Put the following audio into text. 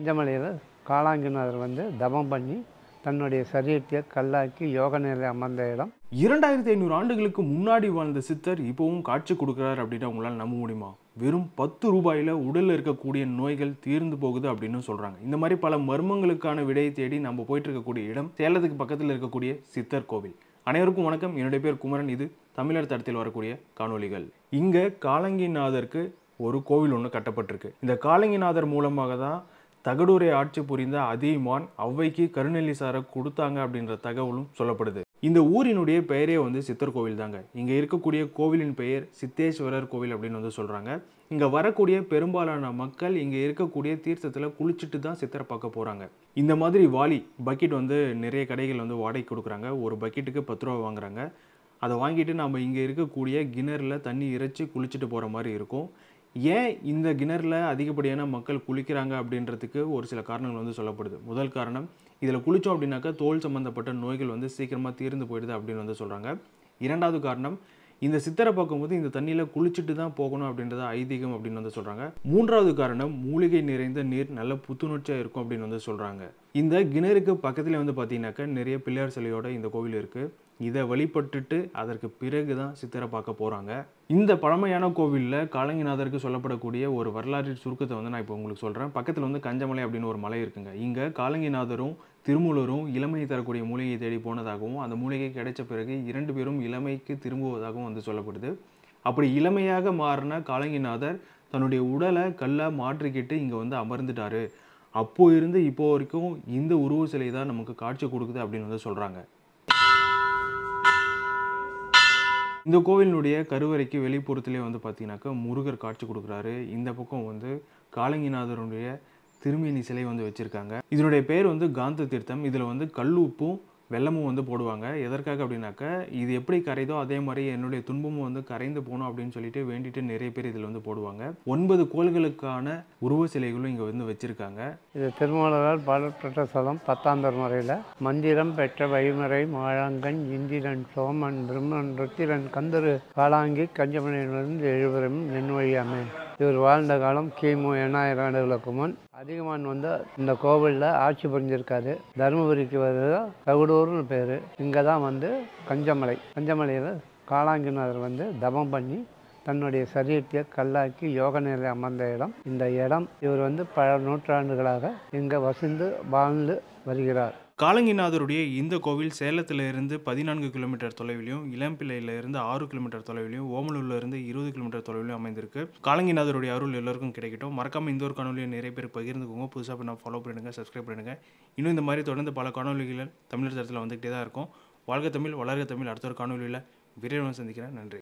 பஞ்சமலையில் காளாங்கிநாதர் வந்து தவம் பண்ணி தன்னுடைய சரீரத்தை கல்லாக்கி யோக நிலை அமர்ந்த இடம் இரண்டாயிரத்தி ஐநூறு ஆண்டுகளுக்கு முன்னாடி வாழ்ந்த சித்தர் இப்போவும் காட்சி கொடுக்குறாரு அப்படின்னா உங்களால் நம்ப முடியுமா வெறும் பத்து ரூபாயில் உடலில் இருக்கக்கூடிய நோய்கள் தீர்ந்து போகுது அப்படின்னு சொல்கிறாங்க இந்த மாதிரி பல மர்மங்களுக்கான விடையை தேடி நம்ம போயிட்டு இருக்கக்கூடிய இடம் சேலத்துக்கு பக்கத்தில் இருக்கக்கூடிய சித்தர் கோவில் அனைவருக்கும் வணக்கம் என்னுடைய பேர் குமரன் இது தமிழர் தடத்தில் வரக்கூடிய காணொளிகள் இங்கே காலங்கிநாதருக்கு ஒரு கோவில் ஒன்று கட்டப்பட்டிருக்கு இந்த காலங்கிநாதர் மூலமாக தான் தகடூரை ஆட்சி புரிந்த அதியமான் ஔவைக்கு கருநெல்லி சாரை கொடுத்தாங்க அப்படின்ற தகவலும் சொல்லப்படுது இந்த ஊரினுடைய பெயரே வந்து சித்தர் கோவில் தாங்க இங்கே இருக்கக்கூடிய கோவிலின் பெயர் சித்தேஸ்வரர் கோவில் அப்படின்னு வந்து சொல்கிறாங்க இங்கே வரக்கூடிய பெரும்பாலான மக்கள் இங்கே இருக்கக்கூடிய தீர்த்தத்தில் குளிச்சுட்டு தான் சித்தரை பார்க்க போகிறாங்க இந்த மாதிரி வாளி பக்கெட் வந்து நிறைய கடைகள் வந்து வாடகை கொடுக்குறாங்க ஒரு பக்கெட்டுக்கு பத்து ரூபா வாங்குறாங்க அதை வாங்கிட்டு நம்ம இங்கே இருக்கக்கூடிய கிணறுல தண்ணி இறைச்சி குளிச்சுட்டு போகிற மாதிரி இருக்கும் ஏன் இந்த கிணறுல அதிகப்படியான மக்கள் குளிக்கிறாங்க அப்படின்றதுக்கு ஒரு சில காரணங்கள் வந்து சொல்லப்படுது முதல் காரணம் இதில் குளித்தோம் அப்படின்னாக்கா தோல் சம்மந்தப்பட்ட நோய்கள் வந்து சீக்கிரமாக தீர்ந்து போயிடுது அப்படின்னு வந்து சொல்கிறாங்க இரண்டாவது காரணம் இந்த சித்தரை பார்க்கும்போது இந்த தண்ணியில் குளிச்சுட்டு தான் போகணும் அப்படின்றத ஐதீகம் அப்படின்னு வந்து சொல்கிறாங்க மூன்றாவது காரணம் மூலிகை நிறைந்த நீர் நல்ல புத்துணர்ச்சியாக இருக்கும் அப்படின்னு வந்து சொல்கிறாங்க இந்த கிணறுக்கு பக்கத்தில் வந்து பார்த்தீங்கன்னாக்கா நிறைய பிள்ளையார் சிலையோட இந்த கோவில் இருக்குது இதை வழிபட்டுட்டு அதற்கு பிறகு தான் சித்தரை பார்க்க போகிறாங்க இந்த பழமையான கோவிலில் காலங்கிநாதருக்கு சொல்லப்படக்கூடிய ஒரு வரலாற்று சுருக்கத்தை வந்து நான் இப்போ உங்களுக்கு சொல்கிறேன் பக்கத்தில் வந்து கஞ்சமலை அப்படின்னு ஒரு மலை இருக்குங்க இங்கே காலங்கிநாதரும் திருமூலரும் இளமையை தரக்கூடிய மூலிகையை தேடி போனதாகவும் அந்த மூலிகை கிடைச்ச பிறகு இரண்டு பேரும் இளமைக்கு திரும்புவதாகவும் வந்து சொல்லப்படுது அப்படி இளமையாக மாறின காலங்கிநாதர் தன்னுடைய உடலை கல்லா மாற்றிக்கிட்டு இங்கே வந்து அமர்ந்துட்டாரு அப்போ இருந்து இப்போ வரைக்கும் இந்த உருவ சிலை தான் நமக்கு காட்சி கொடுக்குது அப்படின்னு வந்து சொல்கிறாங்க இந்த கோவிலினுடைய கருவறைக்கு வெளிப்புறத்திலே வந்து பார்த்தீங்கன்னாக்கா முருகர் காட்சி கொடுக்குறாரு இந்த பக்கம் வந்து காலங்கிநாதருடைய திருமேனி சிலை வந்து வச்சுருக்காங்க இதனுடைய பேர் வந்து காந்த தீர்த்தம் இதில் வந்து கல் உப்பும் வெள்ளமும் வந்து போடுவாங்க எதற்காக அப்படின்னாக்கா இது எப்படி கரைதோ அதே மாதிரி என்னுடைய துன்பமும் வந்து கரைந்து போகணும் அப்படின்னு சொல்லிட்டு வேண்டிட்டு நிறைய பேர் இதில் வந்து போடுவாங்க ஒன்பது கோள்களுக்கான உருவ சிலைகளும் இங்கே வந்து வச்சுருக்காங்க இது திருமூலரால் பாடப்பட்ட ஸ்தலம் பத்தாந்தர் முறையில் மந்திரம் பெற்ற வைமறை மாழாங்கன் இந்திரன் சோமன் பிரம்மன் ருத்திரன் கந்தரு காளாங்கி கஞ்சமணியிலிருந்து எழுவரும் நென்வழியாமே இவர் வாழ்ந்த காலம் கிமு எண்ணாயிரம் ஆண்டுகளுக்கு முன் அதிகமான் வந்து இந்த கோவிலில் ஆட்சி புரிஞ்சிருக்காரு தருமபுரிக்கு வருது தகுடூர்னு பேர் இங்கே தான் வந்து கஞ்சமலை கஞ்சமலையில் காளாங்கிநாதர் வந்து தவம் பண்ணி தன்னுடைய சரீரத்தை கல்லாக்கி யோக நிலை அமர்ந்த இடம் இந்த இடம் இவர் வந்து பல நூற்றாண்டுகளாக இங்கே வசிந்து வாழ்ந்து வருகிறார் காலங்கிநாதருடைய இந்த கோவில் சேலத்துல இருந்து பதினான்கு கிலோமீட்டர் தொலைவிலையும் இளம்பிள்ளையில இருந்து ஆறு கிலோமீட்டர் தொலைவிலையும் ஓமலூர்ல இருந்து இருபது கிலோமீட்டர் தொலைவிலையும் அமைந்திருக்கு காலங்கிநாதருடைய அருள் எல்லாருக்கும் கிடைக்கட்டும் மறக்காம இந்த ஒரு காணொலியை நிறைய பேர் பகிர்ந்துக்கோங்க புதுசாக பண்ண ஃபாலோ பண்ணிடுங்க சப்ஸ்கிரைப் பண்ணிடுங்க இன்னும் இந்த மாதிரி தொடர்ந்து பல காணொலிகள் தமிழர் தரத்தில் வந்துகிட்டே தான் இருக்கும் வாழ்க தமிழ் வளர்க தமிழ் அடுத்த ஒரு காணொலியில் விரைவில் சந்திக்கிறேன் நன்றி